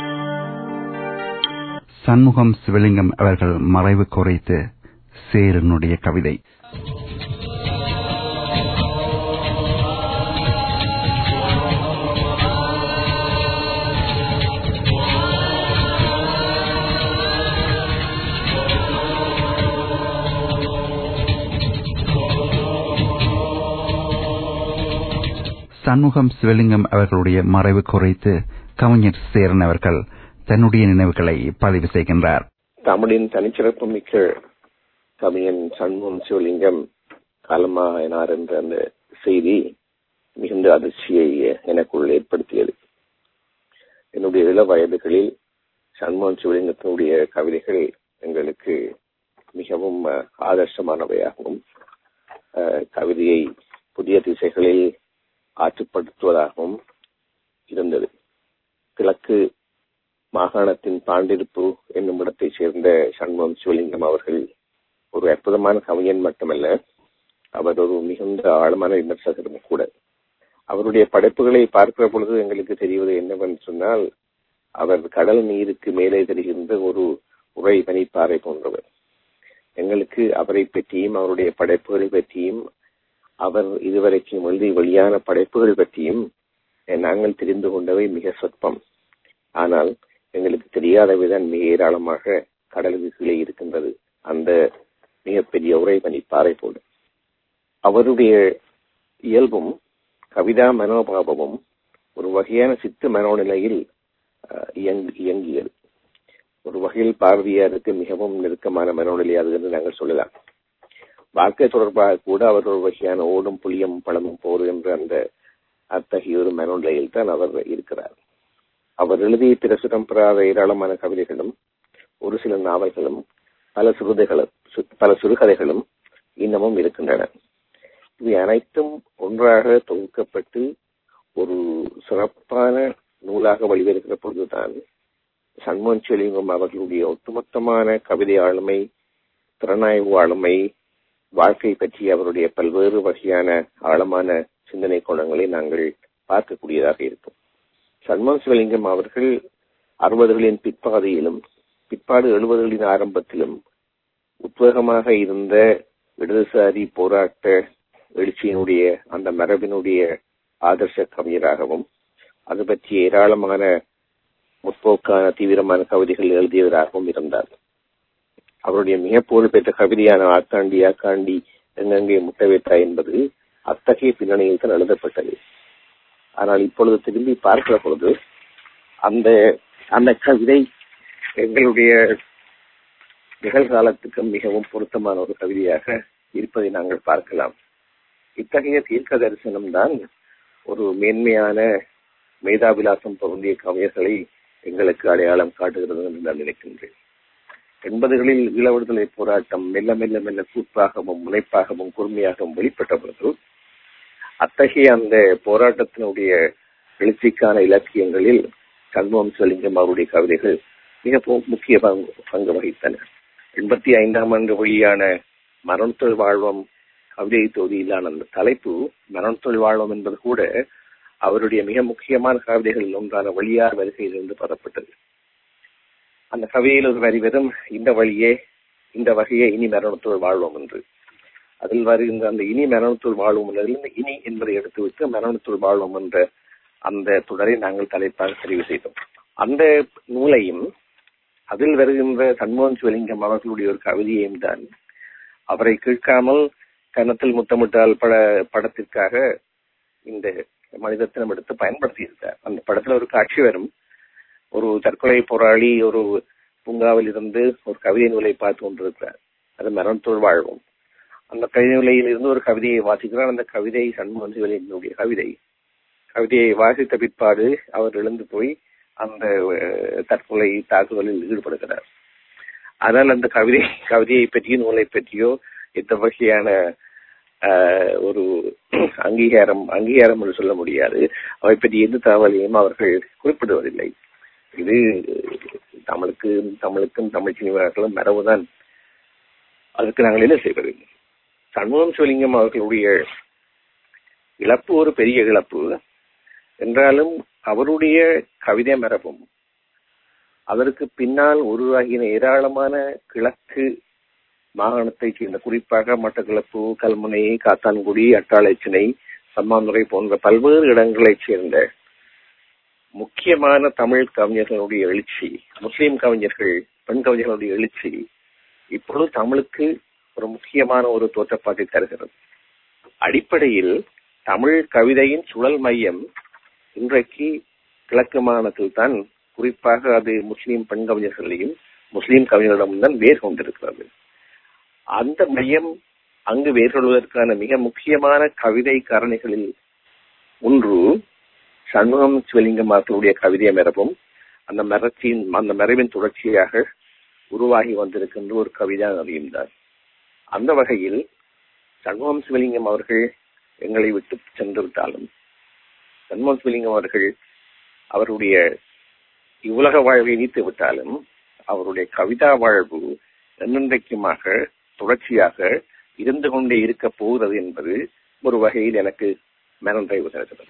சண்முகம் சிவலிங்கம் அவர்கள் மறைவு குறைத்து சேரனுடைய கவிதை சண்முகம் சிவலிங்கம் அவர்களுடைய மறைவு குறைத்து கவிஞர் சேரன் அவர்கள் தன்னுடைய நினைவுகளை பதிவு செய்கின்றார் தமிழின் தனிச்சிறப்பு மிக்க கவிஞன் சண்முகம் சிவலிங்கம் காலமாயினார் என்ற அந்த செய்தி மிகுந்த அதிர்ச்சியை எனக்குள் ஏற்படுத்தியது என்னுடைய இள வயதுகளில் சண்முகம் சிவலிங்கத்தினுடைய கவிதைகள் எங்களுக்கு மிகவும் அஹ், ஆதர்சமானவையாகவும் அஹ், கவிதையை புதிய திசைகளில் ஆற்றுப்படுத்துவதாகவும் இருந்தது கிழக்கு மாகாணத்தின் பாண்டிருப்பு என்னும் இடத்தைச் சேர்ந்த சண்முகம் சிவலிங்கம் அவர்கள் ஒரு அற்புதமான கவிஞன் மட்டுமல்ல அவர் ஒரு மிகுந்த ஆழமான விமர்சகரும் கூட அவருடைய படைப்புகளை பார்க்கிற பொழுது எங்களுக்கு தெரிவது என்னவென்று சொன்னால் அவர் கடல் நீருக்கு மேலே தெரிகின்ற ஒரு உரை பனிப்பாறை போன்றவர் எங்களுக்கு அவரை பற்றியும் அவருடைய படைப்புகளை பற்றியும் அவர் இதுவரைக்கும் எழுதி வெளியான படைப்புகள் பற்றியும் நாங்கள் தெரிந்து கொண்டவை மிக சொற்பம் ஆனால் எங்களுக்கு தெரியாதவைதான் மிக ஏராளமாக கடலுக்கு கீழே இருக்கின்றது அந்த மிகப்பெரிய உரைபனி பாறை போல அவருடைய இயல்பும் கவிதா மனோபாவமும் ஒரு வகையான சித்து மனோநிலையில் அஹ், இயங்கு- இயங்கியது ஒரு வகையில் பாரதியாருக்கு மிகவும் நெருக்கமான மனோநிலை அது என்று நாங்கள் சொல்லலாம் வாழ்க்கை தொடர்பாக கூட அவர் ஒரு வகையான ஓடும் புளியம் பழமும் போர் என்ற அந்த அத்தகைய ஒரு மனோநிலையில் தான் அவர் இருக்கிறார் அவர் எழுதிய பிரசுரம் பெறாத ஏராளமான கவிதைகளும் ஒரு சில நாவல்களும் பல சிறுதைகளும் சு- பல சிறுகதைகளும் இன்னமும் இருக்கின்றன இவை அனைத்தும் ஒன்றாக தொகுக்கப்பட்டு ஒரு சிறப்பான நூலாக வெளிவருகிற பொழுதுதான் சண்முகன் செலிங்கம் அவர்களுடைய ஒட்டுமொத்தமான கவிதை ஆளுமை திறனாய்வு ஆளுமை வாழ்க்கை பற்றி அவருடைய பல்வேறு வகையான ஆழமான சிந்தனை கோணங்களை நாங்கள் பார்க்கக்கூடியதாக இருக்கும் சண்முகம் சிவலிங்கம் அவர்கள் அறுபதுகளின் பிற்பாதையிலும் பிற்பாடு எழுபதுகளின் ஆரம்பத்திலும் உத்வேகமாக இருந்த இடதுசாரி போராட்ட எழுச்சியினுடைய அந்த மரபினுடைய ஆதர்ச கவிஞராகவும் அது பற்றிய ஏராளமான முற்போக்கான தீவிரமான கவிதைகள் எழுதியவராகவும் இருந்தார் அவருடைய மிக புகழ்பெற்ற கவிதையான ஆக்காண்டி ஆக்காண்டி எங்கெங்கே முட்டை வைத்தா என்பது அத்தகைய பின்னணியில் தான் எழுதப்பட்டது ஆனால் இப்பொழுது திரும்பி பார்க்கிற பொழுது அந்த அந்த கவிதை எங்களுடைய நிகழ்காலத்துக்கு மிகவும் பொருத்தமான ஒரு கவிதையாக இருப்பதை நாங்கள் பார்க்கலாம் இத்தகைய தீர்க்க தரிசனம் தான் ஒரு மேன்மையான மேதாவிலாசம் பொருந்திய கவிஞர்களை எங்களுக்கு அடையாளம் காட்டுகிறது என்று நான் நினைக்கின்றேன் எண்பதுகளில் ஈழ விடுதலை போராட்டம் மெல்ல மெல்ல மெல்ல கூட்டாகவும் முனைப்பாகவும் கூர்மையாகவும் வெளிப்பட்ட பொழுது அத்தகைய அந்த போராட்டத்தினுடைய எழுச்சிக்கான இலக்கியங்களில் சண்முகம் சிவலிங்கம் அவருடைய கவிதைகள் மிக முக்கிய பங்கு பங்கு வகித்தன எண்பத்தி ஐந்தாம் ஆண்டு வெளியான மரணத்தொழில் வாழ்வம் கவிதை தொகுதியிலான அந்த தலைப்பு மரணத்தொழில் வாழ்வம் என்பது கூட அவருடைய மிக முக்கியமான கவிதைகளில் ஒன்றான வழியார் வருகையிலிருந்து பெறப்பட்டது அந்த கவிதையில் ஒரு வரி வெறும் இந்த வழியே இந்த வகையே இனி மரணத்தோடு வாழ்வோம் என்று அதில் வருகின்ற அந்த இனி மரணத்துள் வாழ்வோம் என்பதிலிருந்து இனி என்பதை எடுத்துவிட்டு மரணத்துள் வாழ்வோம் என்ற அந்த தொடரை நாங்கள் தலைப்பாக தெரிவு செய்தோம் அந்த நூலையும் அதில் வருகின்ற சண்முகன் சிவலிங்கம் அவர்களுடைய ஒரு கவிதையையும் தான் அவரை கேட்காமல் கன்னத்தில் முத்தமிட்டால் பட படத்திற்காக இந்த மனிதத்தினம் எடுத்து பயன்படுத்தியிருக்கார் அந்த படத்துல ஒரு காட்சி வரும் ஒரு தற்கொலை போராளி ஒரு பூங்காவில் இருந்து ஒரு கவிதை நூலை பார்த்து கொண்டிருக்கிறார் அது மரணத்தோடு வாழ்வோம் அந்த கவிதை நூலையில் இருந்து ஒரு கவிதையை வாசிக்கிறார் அந்த கவிதை சண்முகன் சிவலிங்கனுடைய கவிதை கவிதையை வாசித்த பிற்பாடு அவர் எழுந்து போய் அந்த தற்கொலை தாக்குதலில் ஈடுபடுகிறார் ஆனால் அந்த கவிதை கவிதையை பற்றியோ நூலை பற்றியோ எந்த வகையான ஒரு அங்கீகாரம் அங்கீகாரம் என்று சொல்ல முடியாது அவை பற்றி எந்த தகவலையும் அவர்கள் குறிப்பிடுவதில்லை இது தமிழுக்கு தமிழுக்கும் தமிழ் சினிமாக்களும் மரபுதான் அதுக்கு நாங்கள் என்ன செய்வது சண்முகம் சிவலிங்கம் அவர்களுடைய இழப்பு ஒரு பெரிய இழப்பு என்றாலும் அவருடைய கவிதை மரபும் அதற்கு பின்னால் உருவாகின ஏராளமான கிழக்கு மாகாணத்தைச் சேர்ந்த குறிப்பாக மட்டக்களப்பு கல்முனை காத்தான்குடி அட்டாளைச்சினை சம்மாந்துறை போன்ற பல்வேறு இடங்களைச் சேர்ந்த முக்கியமான தமிழ் கவிஞர்களுடைய எழுச்சி முஸ்லிம் கவிஞர்கள் பெண் கவிஞர்களுடைய எழுச்சி இப்பொழுது தமிழுக்கு ஒரு முக்கியமான ஒரு தோற்றப்பாட்டை தருகிறது அடிப்படையில் தமிழ் கவிதையின் சுழல் மையம் இன்றைக்கு கிழக்கு மாகாணத்தில் தான் குறிப்பாக அது முஸ்லிம் பெண் கவிஞர்களையும் முஸ்லிம் கவிஞர்களிடம் வேர் கொண்டிருக்கிறது அந்த மையம் அங்கு வேர்கொள்வதற்கான மிக முக்கியமான கவிதை காரணிகளில் ஒன்று சண்முகம் சிவலிங்கம் அவர்களுடைய கவிதை மரபும் அந்த மரத்தின் அந்த மரபின் தொடர்ச்சியாக உருவாகி வந்திருக்கின்ற ஒரு கவிதை நதியும் தான் அந்த வகையில் சண்முகம் சிவலிங்கம் அவர்கள் எங்களை விட்டு சென்று விட்டாலும் சண்முகம் சிவலிங்கம் அவர்கள் அவருடைய இவ்வுலக வாழ்வை நீத்து விட்டாலும் அவருடைய கவிதா வாழ்வு என்னென்றைக்குமாக தொடர்ச்சியாக இருந்து கொண்டே இருக்க போகிறது என்பது ஒரு வகையில் எனக்கு மனநிறைவு தருகிறது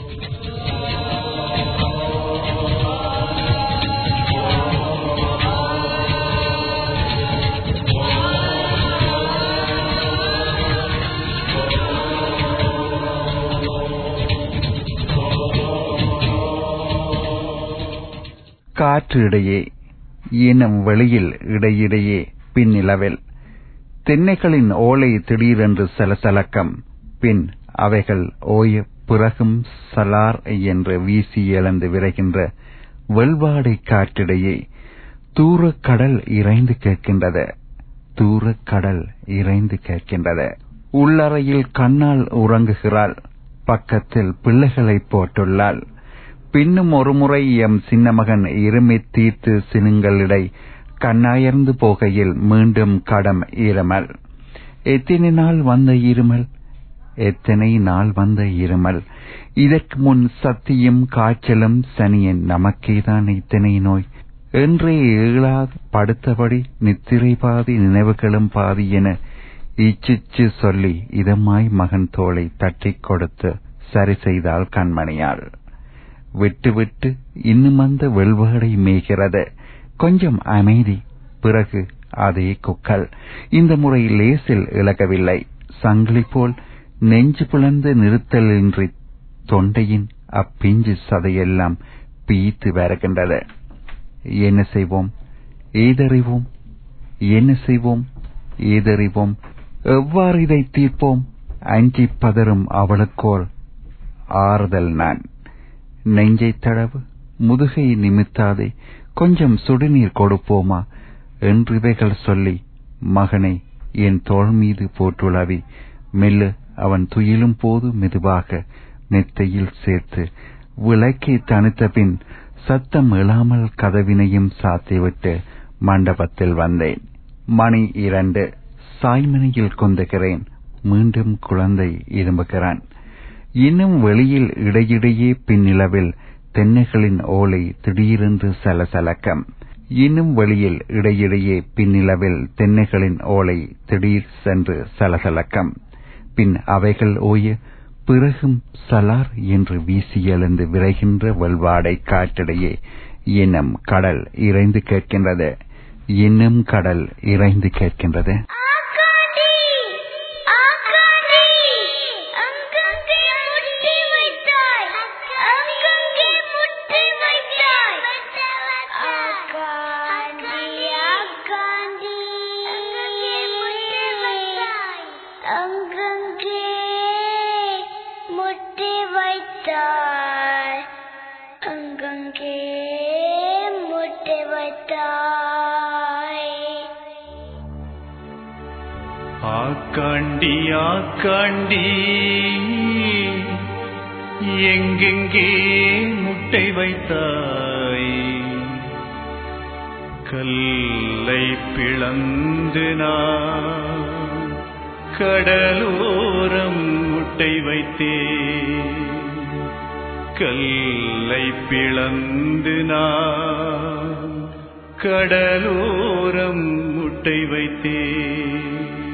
காற்று இடையே இனம் வெளியில் இடையிடையே பின்னிலவில் தென்னைகளின் ஓலை திடீரென்று சலசலக்கம் பின் அவைகள் ஓய பிறகும் சலார் என்று வீசி எழுந்து விரைகின்ற வெள்வாடை காற்றிடையே தூரக் கடல் இறைந்து கேட்கின்றது தூரக் கடல் இறைந்து கேட்கின்றது உள்ளறையில் கண்ணால் உறங்குகிறாள் பக்கத்தில் பிள்ளைகளை போட்டுள்ளாள் பின்னும் ஒருமுறை எம் சின்னமகன் இருமி தீர்த்து சினுங்களிடை கண்ணாயர்ந்து போகையில் மீண்டும் கடம் இருமல் எத்தனை நாள் வந்த இருமல் எத்தனை நாள் வந்த இருமல் இதற்கு முன் சத்தியும் காய்ச்சலும் சனியன் நமக்கேதான் இத்தனை நோய் என்றே ஏழாது படுத்தபடி நித்திரை பாதி நினைவுகளும் பாதி என இச்சிச்சு சொல்லி இதமாய் மகன் தோளை தட்டிக் கொடுத்து சரி செய்தாள் கண்மணியாள் விட்டு விட்டு இன்னும் அந்த வெள்வாடை மேய்கிறது கொஞ்சம் அமைதி பிறகு அதே குக்கல் இந்த முறை லேசில் இழக்கவில்லை சங்கிலி போல் நெஞ்சு பிளந்து நிறுத்தலின்றி தொண்டையின் அப்பிஞ்சு சதையெல்லாம் பீத்து வருகின்றது என்ன செய்வோம் ஏதறிவோம் என்ன செய்வோம் ஏதறிவோம் எவ்வாறு இதை தீர்ப்போம் அஞ்சி பதறும் அவளுக்கோர் ஆறுதல் நான் நெஞ்சை தடவு முதுகை நிமித்தாதே கொஞ்சம் சுடுநீர் கொடுப்போமா என்றிவைகள் சொல்லி மகனை என் தோள் மீது போட்டுளவி மெல்ல அவன் துயிலும் போது மெதுவாக மெத்தையில் சேர்த்து விளக்கை தனித்த பின் சத்தம் எழாமல் கதவினையும் சாத்திவிட்டு மண்டபத்தில் வந்தேன் மணி இரண்டு சாய்மனையில் கொந்துகிறேன் மீண்டும் குழந்தை இரும்புகிறான் இன்னும் வெளியில் இடையிடையே பின்னிலவில் தென்னைகளின் ஓலை திடீரென்று சலசலக்கம் இன்னும் வெளியில் இடையிடையே பின்னிலவில் தென்னைகளின் ஓலை திடீர் சென்று சலசலக்கம் பின் அவைகள் ஓய பிறகும் சலார் என்று வீசி எழுந்து விரைகின்ற வெள்வாடை காற்றிடையே இன்னும் கடல் இறைந்து கேட்கின்றது இன்னும் கடல் இறைந்து கேட்கின்றது ஆகாண்டி ஆகாண்டி அங்கங்கே முட்டி வைத்தாய் அங்கங்கே முட்டி வைத்தாய் ஆகாண்டி ஆகாண்டி அங்கங்கே முட்டி வைத்தாய் அங்கங்கே முட்டி வைத்தாய் ஆக்காண்டி ஆக்காண்டி எங்கெங்கே முட்டை வைத்தாய் கல்லை பிளந்து நான் கடலோரம் முட்டை வைத்தேன் கல்லை பிளந்து நான் கடலோரம் முட்டை வைத்தேன்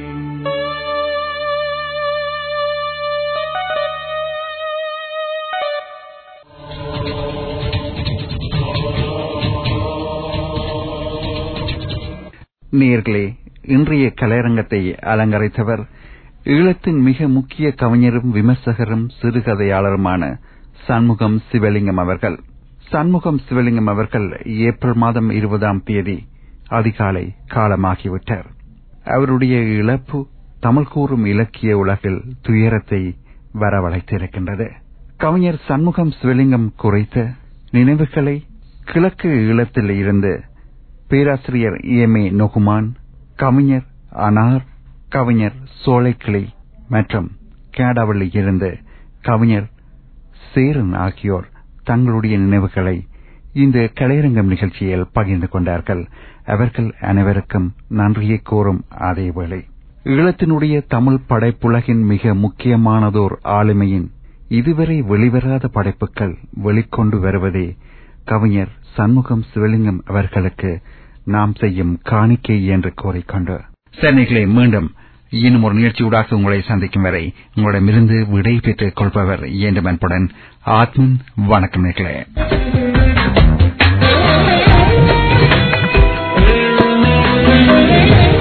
நேர்களே இன்றைய கலையரங்கத்தை அலங்கரித்தவர் ஈழத்தின் மிக முக்கிய கவிஞரும் விமர்சகரும் சிறுகதையாளருமான சண்முகம் சிவலிங்கம் அவர்கள் சண்முகம் சிவலிங்கம் அவர்கள் ஏப்ரல் மாதம் இருபதாம் தேதி அதிகாலை காலமாகிவிட்டார் அவருடைய இழப்பு தமிழ் கூறும் இலக்கிய உலகில் துயரத்தை வரவழைத்திருக்கின்றது கவிஞர் சண்முகம் சிவலிங்கம் குறைத்த நினைவுகளை கிழக்கு ஈழத்தில் இருந்து பேராசிரியர் எம் ஏ நொகுமான் கவிஞர் அனார் கவிஞர் சோலைக்கிளி மற்றும் கேடாவளில் இருந்து கவிஞர் சேரன் ஆகியோர் தங்களுடைய நினைவுகளை இந்த கலையரங்கம் நிகழ்ச்சியில் பகிர்ந்து கொண்டார்கள் அவர்கள் அனைவருக்கும் நன்றியை கூறும் அதேவேளை ஈழத்தினுடைய தமிழ் படைப்புலகின் மிக முக்கியமானதோர் ஆளுமையின் இதுவரை வெளிவராத படைப்புகள் வெளிக்கொண்டு வருவதே கவிஞர் சண்முகம் சிவலிங்கம் அவர்களுக்கு நாம் செய்யும் காணிக்கை என்று கூறிக்கொண்டு சென்னைகளை மீண்டும் இன்னும் ஒரு நிகழ்ச்சியூடாக உங்களை சந்திக்கும் வரை உங்களிடமிருந்து விடை பெற்றுக் கொள்பவர் என்று அன்புடன் ஆத்மன் வணக்கம் நேர்களே Thank you.